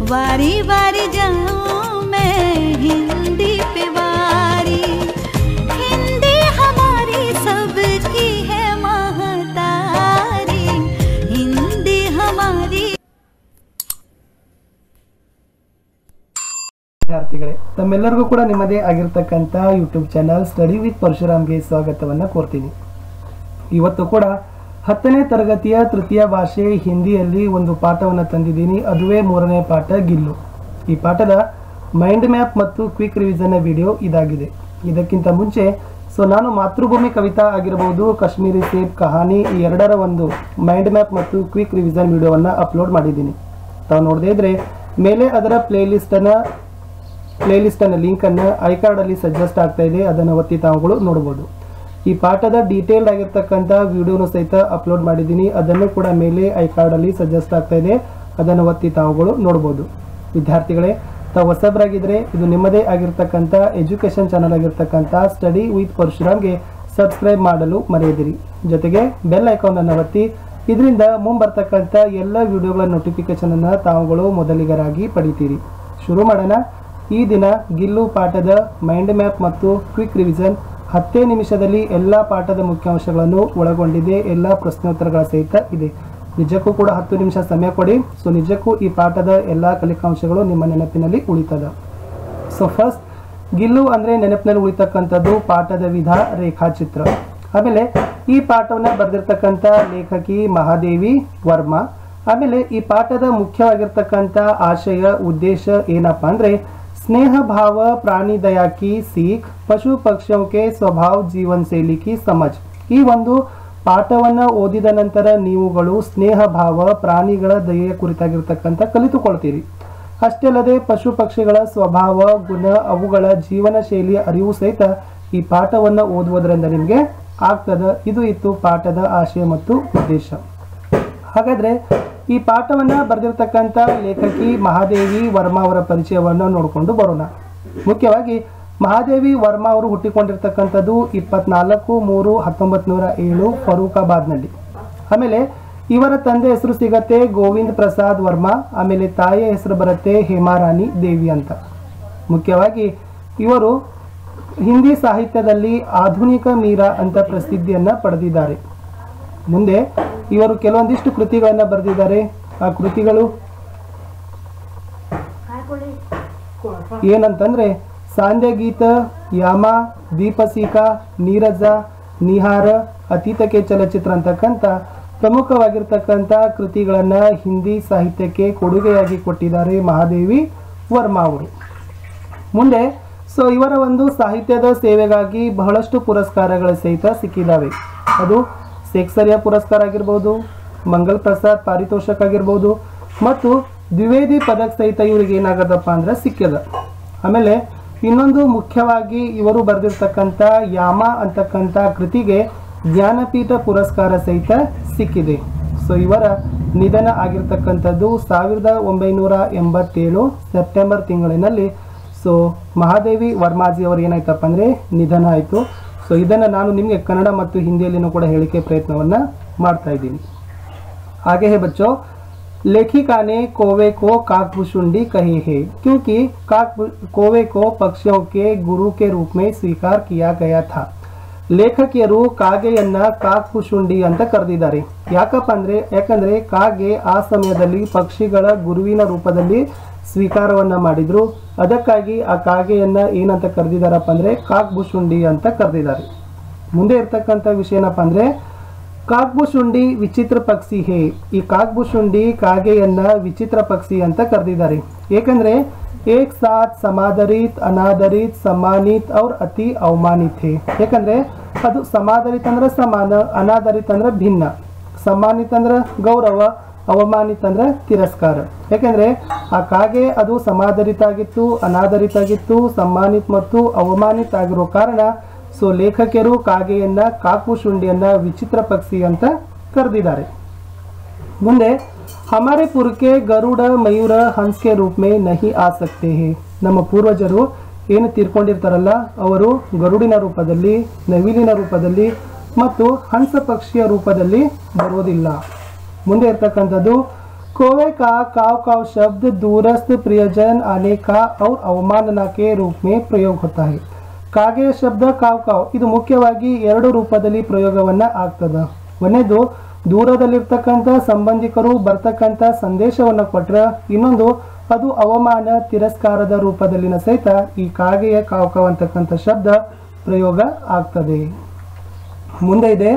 वारी वारी जाऊं मैं हिंदी पे वारी हिंदी हमारी सबकी है महतारी हिंदी हमारी ವಿದ್ಯಾರ್ಥಿಗಳೇ ತಮ್ಮೆಲ್ಲರಿಗೂ ಕೂಡ ನಿಮ್ಮದೇ ಆಗಿರ್ತಕ್ಕಂಥ ಯೂಟ್ಯೂಬ್ ಚಾನಲ್ ಸ್ಟಡಿ ವಿತ್ ಪರಶುರಾಮ್ಗೆ ಸ್ವಾಗತವನ್ನು ಕೋರ್ತೀನಿ ಇವತ್ತು ಕೂಡ ಹತ್ತನೇ ತರಗತಿಯ ತೃತೀಯ ಭಾಷೆ ಹಿಂದಿಯಲ್ಲಿ ಒಂದು ಪಾಠವನ್ನು ತಂದಿದ್ದೀನಿ ಅದುವೇ ಮೂರನೇ ಪಾಠ ಗಿಲ್ಲು ಈ ಪಾಠದ ಮೈಂಡ್ ಮ್ಯಾಪ್ ಮತ್ತು ಕ್ವಿಕ್ ರಿವಿಷನ್ ವಿಡಿಯೋ ಇದಾಗಿದೆ ಇದಕ್ಕಿಂತ ಮುಂಚೆ ಸೊ ನಾನು ಮಾತೃಭೂಮಿ ಕವಿತಾ ಆಗಿರಬಹುದು ಕಾಶ್ಮೀರಿ ಸೇಬ್ ಕಹಾನಿ ಈ ಎರಡರ ಒಂದು ಮೈಂಡ್ ಮ್ಯಾಪ್ ಮತ್ತು ಕ್ವಿಕ್ ರಿವಿಷನ್ ವಿಡಿಯೋವನ್ನು ಅಪ್ಲೋಡ್ ಮಾಡಿದ್ದೀನಿ ತಾವು ನೋಡದೇ ಇದ್ರೆ ಮೇಲೆ ಅದರ ಪ್ಲೇಲಿಸ್ಟನ್ನು ಪ್ಲೇಲಿಸ್ಟನ್ನು ಲಿಂಕನ್ನು ಐಕಾರ್ಡಲ್ಲಿ ಸಜೆಸ್ಟ್ ಆಗ್ತಾ ಇದೆ ಅದನ್ನು ಒತ್ತಿ ತಾವುಗಳು ನೋಡ್ಬೋದು ಈ ಪಾಠದ ಡೀಟೇಲ್ಡ್ ಆಗಿರ್ತಕ್ಕಂಥ ವಿಡಿಯೋನು ಸಹಿತ ಅಪ್ಲೋಡ್ ಮಾಡಿದ್ದೀನಿ ಅದನ್ನು ಕೂಡ ಮೇಲೆ ಐಕಾರ್ಡಲ್ಲಿ ಸಜೆಸ್ಟ್ ಆಗ್ತಾ ಇದೆ ಅದನ್ನು ಒತ್ತಿ ತಾವುಗಳು ನೋಡ್ಬೋದು ವಿದ್ಯಾರ್ಥಿಗಳೇ ತಾವು ಹೊಸಬರಾಗಿದ್ದರೆ ಇದು ನಿಮ್ಮದೇ ಆಗಿರ್ತಕ್ಕಂಥ ಎಜುಕೇಷನ್ ಚಾನಲ್ ಆಗಿರ್ತಕ್ಕಂಥ ಸ್ಟಡಿ ವಿತ್ ಪರಶುರಾಮ್ಗೆ ಸಬ್ಸ್ಕ್ರೈಬ್ ಮಾಡಲು ಮರೆಯದಿರಿ ಜೊತೆಗೆ ಬೆಲ್ ಐಕಾನನ್ನು ಒತ್ತಿ ಇದರಿಂದ ಮುಂಬರ್ತಕ್ಕಂಥ ಎಲ್ಲ ವಿಡಿಯೋಗಳ ನೋಟಿಫಿಕೇಶನನ್ನು ತಾವುಗಳು ಮೊದಲಿಗರಾಗಿ ಪಡಿತೀರಿ ಶುರು ಮಾಡೋಣ ಈ ದಿನ ಗಿಲ್ಲು ಪಾಠದ ಮೈಂಡ್ ಮ್ಯಾಪ್ ಮತ್ತು ಕ್ವಿಕ್ ರಿವಿಷನ್ ಹತ್ತೇ ನಿಮಿಷದಲ್ಲಿ ಎಲ್ಲ ಪಾಠದ ಮುಖ್ಯಾಂಶಗಳನ್ನು ಒಳಗೊಂಡಿದೆ ಎಲ್ಲ ಪ್ರಶ್ನೋತ್ತರಗಳ ಸಹಿತ ಇದೆ ನಿಜಕ್ಕೂ ಕೂಡ ಹತ್ತು ನಿಮಿಷ ಸಮಯ ಕೊಡಿ ಸೊ ನಿಜಕ್ಕೂ ಈ ಪಾಠದ ಎಲ್ಲ ಕಲಿಕಾಂಶಗಳು ನಿಮ್ಮ ನೆನಪಿನಲ್ಲಿ ಉಳಿತದ ಸೊ ಫಸ್ಟ್ ಗಿಲ್ಲು ಅಂದ್ರೆ ನೆನಪಿನಲ್ಲಿ ಉಳಿತಕ್ಕಂಥದ್ದು ಪಾಠದ ವಿಧ ರೇಖಾಚಿತ್ರ ಆಮೇಲೆ ಈ ಪಾಠವನ್ನ ಬರೆದಿರ್ತಕ್ಕಂಥ ಲೇಖಕಿ ಮಹಾದೇವಿ ವರ್ಮಾ ಆಮೇಲೆ ಈ ಪಾಠದ ಮುಖ್ಯವಾಗಿರ್ತಕ್ಕಂಥ ಆಶಯ ಉದ್ದೇಶ ಏನಪ್ಪಾ ಅಂದ್ರೆ स्नेह भाव प्राणी दया की सीख ಪಶು ಪಕ್ಷಿयों के ಸ್ವಭಾವ ಜೀವನ ಶೈಲಿ ಕಿ ಸಮಜ್ ಈ ಒಂದು ಪಾಠವನ್ನ ಓದಿದ ನಂತರ ನೀವುಗಳು ಸ್ನೇಹ ಭಾವ ಪ್ರಾಣಿಗಳ ದಯೆಯ ಕುರಿತಾಗಿರ್ತಕ್ಕಂಥ ಕಲಿತುಕೊಳ್ತೀರಿ ಅಷ್ಟೇ ಅಲ್ಲದೆ ಪಶು ಪಕ್ಷಿಗಳ ಸ್ವಭಾವ ಗುಣ ಅವುಗಳ ಜೀವನ ಶೈಲಿಯ ಅರಿವು ಸಹಿತ ಈ ಪಾಠವನ್ನ ಓದುವುದರಿಂದ ನಿಮಗೆ ಆಗ್ತದ ಇದು ಇತ್ತು ಪಾಠದ ಆಶಯ ಮತ್ತು ಉದ್ದೇಶ ಹಾಗಾದ್ರೆ ಈ ಪಾಠವನ್ನ ಬರೆದಿರ್ತಕ್ಕಂಥ ಲೇಖಕಿ ಮಹಾದೇವಿ ವರ್ಮಾ ಅವರ ಪರಿಚಯವನ್ನು ನೋಡಿಕೊಂಡು ಬರೋಣ ಮುಖ್ಯವಾಗಿ ಮಹಾದೇವಿ ವರ್ಮಾ ಅವರು ಹುಟ್ಟಿಕೊಂಡಿರ್ತಕ್ಕಂಥದ್ದು ಇಪ್ಪತ್ನಾಲ್ಕು ಮೂರು ಹತ್ತೊಂಬತ್ತು ನೂರ ಏಳು ಫರೂಕಾಬಾದ್ನಲ್ಲಿ ಆಮೇಲೆ ಇವರ ತಂದೆ ಹೆಸರು ಸಿಗತ್ತೆ ಗೋವಿಂದ್ ಪ್ರಸಾದ್ ವರ್ಮಾ ಆಮೇಲೆ ತಾಯಿಯ ಹೆಸರು ಬರುತ್ತೆ ಹೇಮಾರಾಣಿ ದೇವಿ ಅಂತ ಮುಖ್ಯವಾಗಿ ಇವರು ಹಿಂದಿ ಸಾಹಿತ್ಯದಲ್ಲಿ ಆಧುನಿಕ ಮೀರಾ ಅಂತ ಪ್ರಸಿದ್ಧಿಯನ್ನ ಪಡೆದಿದ್ದಾರೆ ಮುಂದೆ ಇವರು ಕೆಲವೊಂದಿಷ್ಟು ಕೃತಿಗಳನ್ನ ಬರೆದಿದ್ದಾರೆ ಆ ಕೃತಿಗಳು ಏನಂತಂದ್ರೆ ಸಾಂಧ್ಯ ಗೀತ ಯಾಮ ದೀಪಸೀಕ ನೀರಜ ನಿಹಾರ ಅತೀತಕ್ಕೆ ಚಲಚಿತ್ರ ಅಂತಕ್ಕಂಥ ಪ್ರಮುಖವಾಗಿರ್ತಕ್ಕಂಥ ಕೃತಿಗಳನ್ನ ಹಿಂದಿ ಸಾಹಿತ್ಯಕ್ಕೆ ಕೊಡುಗೆಯಾಗಿ ಕೊಟ್ಟಿದ್ದಾರೆ ಮಹಾದೇವಿ ವರ್ಮಾ ಅವರು ಮುಂದೆ ಸೊ ಇವರ ಒಂದು ಸಾಹಿತ್ಯದ ಸೇವೆಗಾಗಿ ಬಹಳಷ್ಟು ಪುರಸ್ಕಾರಗಳ ಸಹಿತ ಸಿಕ್ಕಿದ್ದಾವೆ ಅದು ಶೇಕ್ಸರಿಯ ಪುರಸ್ಕಾರ ಆಗಿರ್ಬೋದು ಮಂಗಲ್ ಪ್ರಸಾದ್ ಪಾರಿತೋಷಕ ಆಗಿರ್ಬೋದು ಮತ್ತು ದ್ವಿವೇದಿ ಪದಕ್ ಸಹಿತ ಇವರಿಗೆ ಏನಾಗದಪ್ಪ ಅಂದ್ರೆ ಸಿಕ್ಕ್ಯದ ಆಮೇಲೆ ಇನ್ನೊಂದು ಮುಖ್ಯವಾಗಿ ಇವರು ಬರೆದಿರ್ತಕ್ಕಂಥ ಯಾಮ ಅಂತಕ್ಕಂಥ ಕೃತಿಗೆ ಜ್ಞಾನಪೀಠ ಪುರಸ್ಕಾರ ಸಹಿತ ಸಿಕ್ಕಿದೆ ಸೊ ಇವರ ನಿಧನ ಆಗಿರ್ತಕ್ಕಂಥದ್ದು ಸಾವಿರದ ಒಂಬೈನೂರ ಎಂಬತ್ತೇಳು ಸೆಪ್ಟೆಂಬರ್ ತಿಂಗಳಿನಲ್ಲಿ ಸೊ ಮಹಾದೇವಿ ವರ್ಮಾಜಿ ಅವರು ಏನಾಯ್ತಪ್ಪ ಅಂದರೆ ನಿಧನ ಆಯಿತು ಸೊ ಇದನ್ನು ನಾನು ನಿಮಗೆ ಕನ್ನಡ ಮತ್ತು ಹಿಂದಿಯಲ್ಲಿನೂ ಕೂಡ ಹೇಳಿಕೆ ಪ್ರಯತ್ನವನ್ನು ಮಾಡ್ತಾ ಇದ್ದೀನಿ आगे है बच्चों लेखिका ने कोवे को काकभुशुंडी कही है क्योंकि काक कोवे को पक्षियों के गुरु के रूप में स्वीकार किया गया था ಲೇಖಕಿಯರು ಕಾಗೆಯನ್ನ ಕಾಕ್ಪುಶುಂಡಿ ಅಂತ ಕರೆದಿದ್ದಾರೆ ಯಾಕಪ್ಪ ಅಂದ್ರೆ ಯಾಕಂದ್ರೆ ಕಾಗೆ ಆ ಸಮಯದಲ್ಲಿ ಪಕ್ಷಿಗಳ ಗುರುವಿನ ರೂಪದಲ್ಲಿ ಸ್ವೀಕಾರವನ್ನ ಮಾಡಿದ್ರು ಅದಕ್ಕಾಗಿ ಆ ಕಾಗೆಯನ್ನ ಏನಂತ ಕರೆದಿದ್ದಾರಪ್ಪ ಅಂದ್ರೆ ಕಾಕ್ಬುಶುಂಡಿ ಅಂತ ಕರೆದಿದ್ದಾರೆ ಮುಂದೆ ಇರ್ತಕ್ಕಂಥ ವಿಷಯ ಏನಪ್ಪ ಅಂದ್ರೆ ಕಾಕ್ಬುಶುಂಡಿ ವಿಚಿತ್ರ ಪಕ್ಷಿ ಹೇ ಈ ಕಾಕ್ಬುಶುಂಡಿ ಕಾಗೆಯನ್ನ ವಿಚಿತ್ರ ಪಕ್ಷಿ ಅಂತ ಕರೆದಿದ್ದಾರೆ ಏಕೆಂದ್ರೆ ಏಕ್ ಸಾಥ್ ಸಮಾದರಿತ್ ಅನಾದರಿತ್ ಸಮ್ಮಾನಿತ್ ಅವ್ರ ಅತಿ ಅವಮಾನಿತ್ ಹೇ ಯಾಕಂದ್ರೆ ಅದು ಸಮಾದರಿತ್ ಅಂದ್ರೆ ಸಮಾನ ಅನಾದರಿತ್ ಅಂದ್ರೆ ಭಿನ್ನ ಸಮ್ಮಾನಿತ್ ಅಂದ್ರೆ ಗೌರವ ಅವಮಾನಿತ್ ಅಂದ್ರೆ ತಿರಸ್ಕಾರ ಯಾಕೆಂದ್ರೆ ಆ ಕಾಗೆ ಅದು ಸಮಾದರಿತ ಆಗಿತ್ತು ಅನಾದರಿತ ಆಗಿತ್ತು ಸಮ್ಮಾನಿತ್ ಮತ್ತು ಅವಮಾನಿತ ಆಗಿರೋ ಕಾರಣ ಸೊ ಲೇಖಕಿಯರು ಕಾಗೆಯನ್ನ ಕಾಕು ಶುಂಡಿಯನ್ನ ವಿಚಿತ್ರ ಪಕ್ಷಿ ಅಂತ ಕರೆದಿದ್ದಾರೆ ಮುಂದೆ ಹಮಾರೆ ಪುರಕೆ ಗರುಡ ಮಯೂರ ಹಂಸ್ ಕೆ ರೂಪ್ ಮೇ ನಹಿ ಆ ಸಕ್ತೆ ಹೇ ನಮ್ಮ ಪೂರ್ವಜರು ಏನು ತೀರ್ಕೊಂಡಿರ್ತಾರಲ್ಲ ಅವರು ಗರುಡಿನ ರೂಪದಲ್ಲಿ ನವಿಲಿನ ರೂಪದಲ್ಲಿ ಮತ್ತು ಹಂಸ ಪಕ್ಷಿಯ ರೂಪದಲ್ಲಿ ಬರೋದಿಲ್ಲ ಮುಂದೆ ಇರ್ತಕ್ಕಂಥದ್ದು कोवे का काव काव शब्द दूरस्थ प्रियजन आने का और अवमानना के रूप में प्रयोग होता है ಕಾಗೆಯ ಶಬ್ದ ಕಾವ್ ಕಾವ್ ಇದು ಮುಖ್ಯವಾಗಿ ಎರಡು ರೂಪದಲ್ಲಿ ಪ್ರಯೋಗವನ್ನ ಆಗ್ತದ ಒಂದೇದು ದೂರದಲ್ಲಿರ್ತಕ್ಕಂಥ ಸಂಬಂಧಿಕರು ಬರ್ತಕ್ಕಂಥ ಸಂದೇಶವನ್ನ ಕೊಟ್ರ ಇನ್ನೊಂದು ಅದು ಅವಮಾನ ತಿರಸ್ಕಾರದ ರೂಪದಲ್ಲಿನ ಸಹಿತ ಈ ಕಾಗೆಯ ಕಾವ್ ಕಾವ್ ಅಂತಕ್ಕಂಥ ಶಬ್ದ ಪ್ರಯೋಗ ಆಗ್ತದೆ ಮುಂದೆ ಇದೆ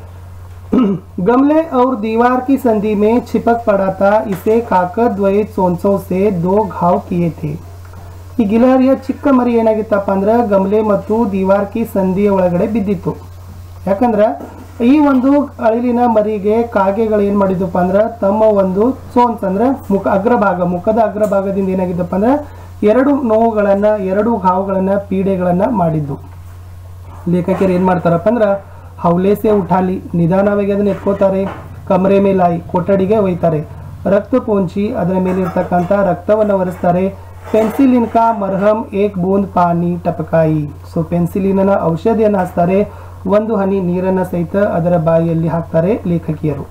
गमले और दीवार की संधि में छिपक पड़ा था इसे काकर द्वय चोंचों से दो घाव किए थे ಈ ಗಿಲಹರಿಯ ಚಿಕ್ಕ ಮರಿ ಏನಾಗಿತ್ತಪ್ಪ ಅಂದ್ರೆ ಗಮಲೆ ಮತ್ತು ದೀವಾರ್ಕಿ ಸಂಧಿಯ ಒಳಗಡೆ ಬಿದ್ದಿತ್ತು ಯಾಕಂದ್ರೆ ಈ ಒಂದು ಅಳಿಲಿನ ಮರಿಗೆ ಕಾಗೆಗಳು ಏನ್ ಮಾಡಿದ್ವಪ್ಪ ಅಂದ್ರೆ ತಮ್ಮ ಒಂದು ಸೋನ್ಸ್ ಅಂದ್ರೆ ಮುಖ ಅಗ್ರಭಾಗ ಮುಖದ ಅಗ್ರಭಾಗದಿಂದ ಏನಾಗಿದ್ದಪ್ಪ ಅಂದ್ರೆ ಎರಡು ನೋವುಗಳನ್ನ ಎರಡು ಘಾವಗಳನ್ನ ಪೀಡೆಗಳನ್ನ ಮಾಡಿದ್ದು ಲೇಖಕರು ಏನ್ ಮಾಡ್ತಾರಪ್ಪ ಅಂದ್ರ ಹೌಲೆ ಸೆ ಉಠಾಲಿ ನಿಧಾನವಾಗಿ ಅದನ್ನ ಎತ್ಕೋತಾರೆ ಕಮರೆ ಮೇಲಾಯಿ ಕೊಠಡಿಗೆ ಒಯ್ತಾರೆ ರಕ್ತ ಪೋಂಚಿ ಅದರ ಮೇಲೆ ಇರ್ತಕ್ಕಂಥ ರಕ್ತವನ್ನು ಒರೆಸ್ತಾರೆ ಪೆನ್ಸಿಲಿನ್ ಕಾ ಮರ್ಹಮ್ ಏಕ್ ಬೂಂದ್ ಪಾನಿ ಟಪಕಾಯಿ ಸೊ ಪೆನ್ಸಿಲಿನ ಔಷಧಿಯನ್ನು ಹಚ್ತಾರೆ ಒಂದು ಹನಿ ನೀರನ್ನ ಸಹಿತ ಅದರ ಬಾಯಿಯಲ್ಲಿ ಹಾಕ್ತಾರೆ ಲೇಖಕಿಯರು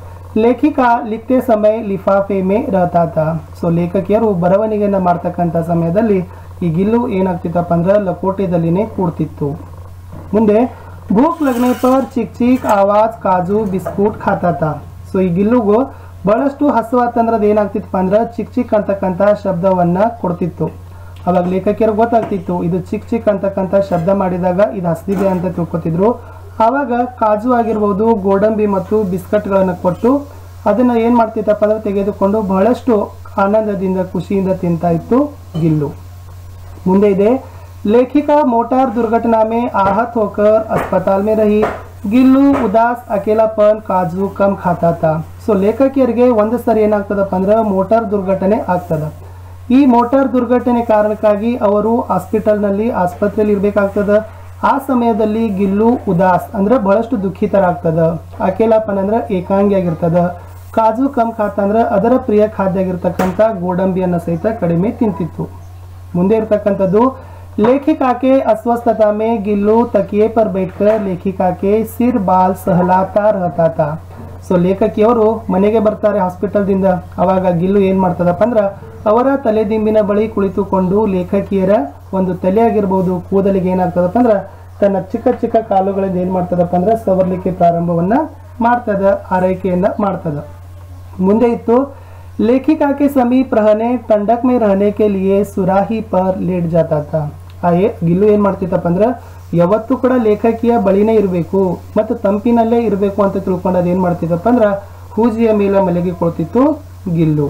ಲೇಖಿಕಾ ಲಿಖತೆ ಸಮಯ ಲಿಫಾಫೆ ಮೇ ರಹತಾ ತಾ ಸೊ ಲೇಖಕಿಯರು ಬರವಣಿಗೆಯನ್ನ ಮಾಡ್ತಕ್ಕಂಥ ಸಮಯದಲ್ಲಿ ಈ ಗಿಲ್ಲು ಏನಾಗ್ತಿತ್ತಪ್ಪ ಅಂದ್ರೆ ಲಕೋಟೆದಲ್ಲಿನೇ ಕೂಡ್ತಿತ್ತು ಮುಂದೆ ಭೂಕ್ ಲಗ್ನೆ ಪರ್ ಚಿಕ್ ಚಿಕ್ ಆವಾಜ್ ಕಾಜು ಬಿಸ್ಕುಟ್ ಖಾತಾತ ಸೊ ಈ ಗಿಲ್ಲುಗೂ ಬಹಳಷ್ಟು ಹಸುವಾತಂದ್ರದ್ದು ಏನಾಗ್ತಿತ್ತಪ್ಪ ಅಂದ್ರೆ ಚಿಕ್ ಚಿಕ್ ಅಂತಕ್ಕಂಥ ಶಬ್ದವನ್ನ ಕೊಡ್ತಿತ್ತು ಅವಾಗ ಲೇಖಕಿಯರು ಗೊತ್ತಾಗ್ತಿತ್ತು ಇದು ಚಿಕ್ ಚಿಕ್ ಅಂತಕ್ಕಂಥ ಶಬ್ದ ಮಾಡಿದಾಗ ಇದು ಹಸ್ದಿದೆ ಅಂತ ತಿಳ್ಕೊತಿದ್ರು ಆವಾಗ ಕಾಜು ಆಗಿರ್ಬೋದು ಗೋಡಂಬಿ ಮತ್ತು ಬಿಸ್ಕಟ್ಗಳನ್ನು ಕೊಟ್ಟು ಅದನ್ನ ಏನ್ ಮಾಡ್ತಿತ್ತಪ್ಪ ಅಂದ್ರೆ ತೆಗೆದುಕೊಂಡು ಬಹಳಷ್ಟು ಆನಂದದಿಂದ ಖುಷಿಯಿಂದ ತಿಂತಾ ಇತ್ತು ಗಿಲ್ಲು ಮುಂದೆ ಇದೆ लेखिका मोटार दुर्घटना में आहत होकर अस्पताल में रही ಗಿಲ್ಲು ಉದಾಸ್ ಅಕೇಲಾಪನ್ ಕಾಜು ಕಮ್ ಖಾತಾತ ಸೊ ಲೇಖಕಿಯರಿಗೆ ಒಂದು ಸರಿ ಏನಾಗ್ತದಪ್ಪ ಅಂದ್ರೆ ಮೋಟಾರ್ ದುರ್ಘಟನೆ ಆಗ್ತದ ಈ ಮೋಟಾರ್ ದುರ್ಘಟನೆ ಕಾರಣಕ್ಕಾಗಿ ಅವರು ಹಾಸ್ಪಿಟಲ್ನಲ್ಲಿ ಆಸ್ಪತ್ರೆಯಲ್ಲಿ ಇರ್ಬೇಕಾಗ್ತದ ಆ ಸಮಯದಲ್ಲಿ ಗಿಲ್ಲು ಉದಾಸ್ ಅಂದ್ರೆ ಬಹಳಷ್ಟು ದುಃಖಿತರಾಗ್ತದ ಅಕೇಲಾಪನ್ ಅಂದ್ರೆ ಏಕಾಂಗಿ ಆಗಿರ್ತದ ಕಾಜು ಕಮ್ ಖಾತ ಅಂದ್ರೆ ಅದರ ಪ್ರಿಯ ಖಾದ್ಯ ಆಗಿರ್ತಕ್ಕಂಥ ಗೋಡಂಬಿಯನ್ನ ಸಹಿತ ಕಡಿಮೆ ತಿಂತಿತ್ತು ಮುಂದೆ ಇರ್ತಕ್ಕಂಥದ್ದು लेखिका के अस्वस्थता में गिल्लू तकिए पर बैठकर लेखिका के सिर बाल सहलाता रहता था ಸೊ ಲೇಖಕಿಯವರು ಮನೆಗೆ ಬರ್ತಾರೆ ಹಾಸ್ಪಿಟಲ್ದಿಂದ ಅವಾಗ ಗಿಲ್ಲು ಏನ್ ಮಾಡ್ತದಪ್ಪ ಅಂದ್ರ ಅವರ ತಲೆದಿಂಬಿನ ಬಳಿ ಕುಳಿತುಕೊಂಡು ಲೇಖಕಿಯರ ಒಂದು ತಲೆ ಆಗಿರ್ಬೋದು ಕೂದಲಿಗೆ ಏನಾಗ್ತದಪ್ಪ ಅಂದ್ರ ತನ್ನ ಚಿಕ್ಕ ಚಿಕ್ಕ ಕಾಲುಗಳಿಂದ ಏನ್ ಮಾಡ್ತದಪ್ಪ ಅಂದ್ರ ಸವರ್ಲಿಕ್ಕೆ ಪ್ರಾರಂಭವನ್ನ ಮಾಡ್ತದ ಆರೈಕೆಯನ್ನ ಮಾಡ್ತದ ಮುಂದೆ ಇತ್ತು लेखिका के समीप रहने ठंडक में रहने के लिए सुराही पर लेट जाता था ಆ ಏ ಗಿಲ್ಲು ಏನ್ ಮಾಡ್ತಿತ್ತಪ್ಪ ಅಂದ್ರೆ ಯಾವತ್ತೂ ಕೂಡ ಲೇಖಕಿಯ ಬಳಿನೇ ಇರಬೇಕು ಮತ್ತು ತಂಪಿನಲ್ಲೇ ಇರಬೇಕು ಅಂತ ತಿಳ್ಕೊಂಡು ಅದೇನ್ ಮಾಡ್ತಿತ್ತಪ್ಪ ಅಂದ್ರೆ ಹೂಜಿಯ ಮೇಲೆ ಮಲಗಿಕೊಳ್ತಿತ್ತು ಗಿಲ್ಲು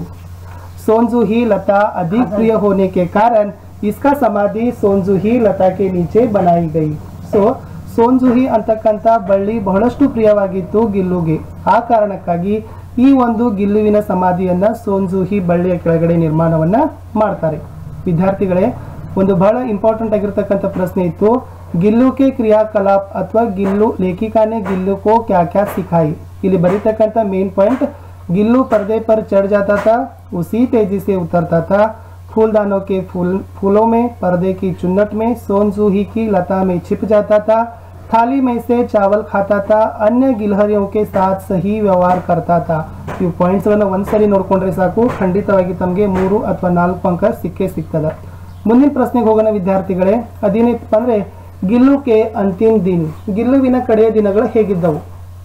सोनजूही लता अधिक प्रिय होने के कारण इसका समाधि सोनजूही लता के नीचे बनाई गई ಸೊ ಸೋನ್ಜುಹಿ ಅಂತಕ್ಕಂಥ ಬಳ್ಳಿ ಬಹಳಷ್ಟು ಪ್ರಿಯವಾಗಿತ್ತು ಗಿಲ್ಲುಗೆ ಆ ಕಾರಣಕ್ಕಾಗಿ ಈ ಒಂದು ಗಿಲ್ಲುವಿನ ಸಮಾಧಿಯನ್ನ ಸೋನ್ಜುಹಿ ಬಳ್ಳಿಯ ಕೆಳಗಡೆ ನಿರ್ಮಾಣವನ್ನ ಮಾಡ್ತಾರೆ ವಿದ್ಯಾರ್ಥಿಗಳೇ ಒಂದು ಬಹಳ ಇಂಪಾರ್ಟೆಂಟ್ ಆಗಿರ್ತಕ್ಕಂಥ ಪ್ರಶ್ನೆ ಇತ್ತು ಗಿಲ್ಲು ಕೆ ಕ್ರಿಯಾಕಲಾಪ್ ಅಥವಾ ಗಿಲ್ಲು ಲೇಖಿಕಾನೆ ಗಿಲ್ಲು ಕೋ ಕ್ಯಾ ಕ್ಯಾ ಸಿಖಾಯಿ ಇಲ್ಲಿ ಬರೀತಕ್ಕಂಥ ಮೇನ್ ಪಾಯಿಂಟ್ गिल्लू पर्दे पर चढ़ जाता था उसी तेजी से उतरता था फूलदानों के फूल फूलों में पर्दे की चुन्नट में सोनजूही की लता में छिप जाता था थाली में से चावल खाता था अन्य ಗಿಲ್ಹರಿयों के साथ सही ವ್ಯವಹಾರ करता था ಇವು ಪಾಯಿಂಟ್ಸ್ ಗಳನ್ನ ಒಂದ್ಸರಿ ನೋಡ್ಕೊಂಡ್ರೆ ಸಾಕು ಖಂಡಿತವಾಗಿ ತಮಗೆ ಮೂರು ಅಥವಾ ನಾಲ್ಕು ಅಂಕ ಸಿಕ್ಕೇ ಸಿಗ್ತದ ಮುಂದಿನ ಪ್ರಶ್ನೆಗೆ ಹೋಗೋಣ ವಿದ್ಯಾರ್ಥಿಗಳೇ ಅದೇನೈತಪ್ಪ ಅಂದ್ರೆ ಗಿಲ್ಲುಕೆ ಅಂತಿಮ ದಿನ ಗಿಲ್ಲುವಿನ ಕಡೆಯ ದಿನಗಳು ಹೇಗಿದ್ದವು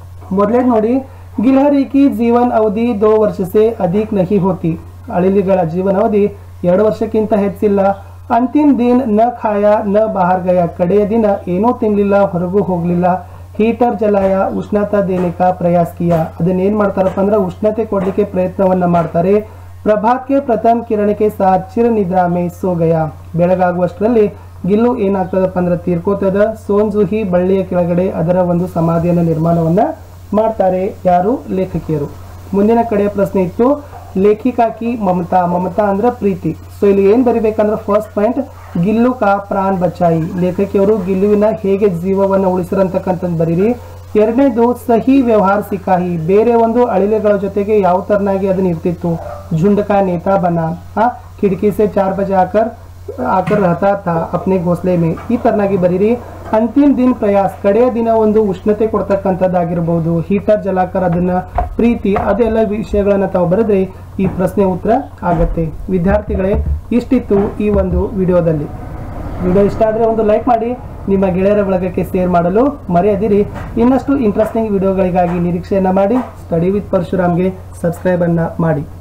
ಮೊದಲೇ ನೋಡಿ ಗಿಲ್ಹರಿ ಕಿ ಜೀವನ್ ಅವಧಿ ದೋ ವರ್ಷ ಸೆ ಅಧಿಕ್ ನಹಿ ಹೋತಿ ಅಳಿಲಿಗಳ ಜೀವನಾವಧಿ ಎರಡು ವರ್ಷಕ್ಕಿಂತ ಹೆಚ್ಚಿಲ್ಲ ಅಂತಿಮ ದಿನ ನ ಖಾಯ ನ ಬಾಹರ್ ಗಯ ಕಡೆಯ ದಿನ ಏನೂ ತಿನ್ಲಿಲ್ಲ ಹೊರಗೂ ಹೋಗ್ಲಿಲ್ಲ ಹೀಟರ್ ಜಲಾಯ ಉಷ್ಣತಾ ದೇನಿಕ ಪ್ರಯಾಸ್ ಕಿಯ ಅದನ್ನ ಏನ್ ಮಾಡ್ತಾರಪ್ಪ ಅಂದ್ರೆ ಉಷ್ಣತೆ ಕೊಡ್ಲಿಕ್ಕೆ ಪ್ರಯತ್ನವನ್ನ ಮಾಡ್ತಾರೆ ಪ್ರಭಾತ್ಗೆ ಪ್ರಥಮ ಕಿರಣಕ್ಕೆ ಸಾಥ್ ಚಿರ ನಿದ್ರಾ ಮೇ ಸೋ ಗಯ ಬೆಳಗಾಗುವಷ್ಟರಲ್ಲಿ ಗಿಲ್ಲು ಏನಾಗ್ತದಪ್ಪ ಅಂದ್ರೆ ತೀರ್ಕೋತದ ಸೋನ್ಜುಹಿ ಬಳ್ಳಿಯ ಕೆಳಗಡೆ ಅದರ ಒಂದು ಸಮಾಧಿಯನ್ನ ನಿರ್ಮಾಣವನ್ನ ಮಾಡ್ತಾರೆ ಯಾರು ಲೇಖಕಿಯರು ಮುಂದಿನ ಕಡೆಯ ಪ್ರಶ್ನೆ ಇತ್ತು ಲೇಖಿಕಾಕಿ ಮಮತಾ ಮಮತಾ ಅಂದ್ರೆ ಪ್ರೀತಿ ಸೊ ಇಲ್ಲಿ ಏನ್ ಬರಿಬೇಕಂದ್ರೆ ಫಸ್ಟ್ ಪಾಯಿಂಟ್ ಗಿಲ್ಲು ಕಾ ಪ್ರಾಣ್ ಬಚಾಯಿ ಲೇಖಕಿಯವರು ಗಿಲ್ಲುವಿನ ಹೇಗೆ ಜೀವವನ್ನ ಉಳಿಸಿರಂತಕ್ಕಂಥದ್ದು ಬರೀರಿ ಎರಡನೇದು ಸಹಿ ವ್ಯವಹಾರ ಸಿಕಾಹಿ ಬೇರೆ ಒಂದು ಅಳಿಲೆಗಳ ಜೊತೆಗೆ ಯಾವ ತರನಾಗಿ ಅದನ್ನ ಇರ್ತಿತ್ತು झुंड का नेता बना हाँ खिड़की से चार बजे आकर ಆಕರ್ ರಹತಾ ಥಾ ಅಪ್ನೆ ಘೋಸ್ಲೆ ಮೇ ಈ ತರನಾಗಿ ಬರೀರಿ ಅಂತಿಮ ದಿನ ಪ್ರಯಾಸ್ ಕಡೆಯ ದಿನ ಒಂದು ಉಷ್ಣತೆ ಕೊಡ್ತಕ್ಕಂಥದ್ದಾಗಿರ್ಬೋದು ಹೀಟರ್ ಜಲಾಕರ್ ಅದನ್ನ ಪ್ರೀತಿ ಅದೆಲ್ಲ ವಿಷಯಗಳನ್ನ ತಾವು ಬರೆದ್ರೆ ಈ ಪ್ರಶ್ನೆ ಉತ್ತರ ಆಗತ್ತೆ ವಿದ್ಯಾರ್ಥಿಗಳೇ ಇಷ್ಟಿತ್ತು ಈ ಒಂದು ವಿಡಿಯೋದಲ್ಲಿ ವಿಡಿಯೋ ಇಷ್ಟ ಆದರೆ ಒಂದು ಲೈಕ್ ಮಾಡಿ ನಿಮ್ಮ ಗೆಳೆಯರ ಬಳಗಕ್ಕೆ ಶೇರ್ ಮಾಡಲು ಮರೆಯದಿರಿ ಇನ್ನಷ್ಟು ಇಂಟ್ರೆಸ್ಟಿಂಗ್ ವಿಡಿಯೋಗಳಿಗಾಗಿ ನಿರೀಕ್ಷೆಯನ್ನು ಮಾಡಿ ಸ್ಟಡಿ ವಿತ್ ಪರಶುರಾಮ್ಗೆ ಸಬ್ಸ್ಕ್ರೈಬನ್ನು ಮಾಡಿ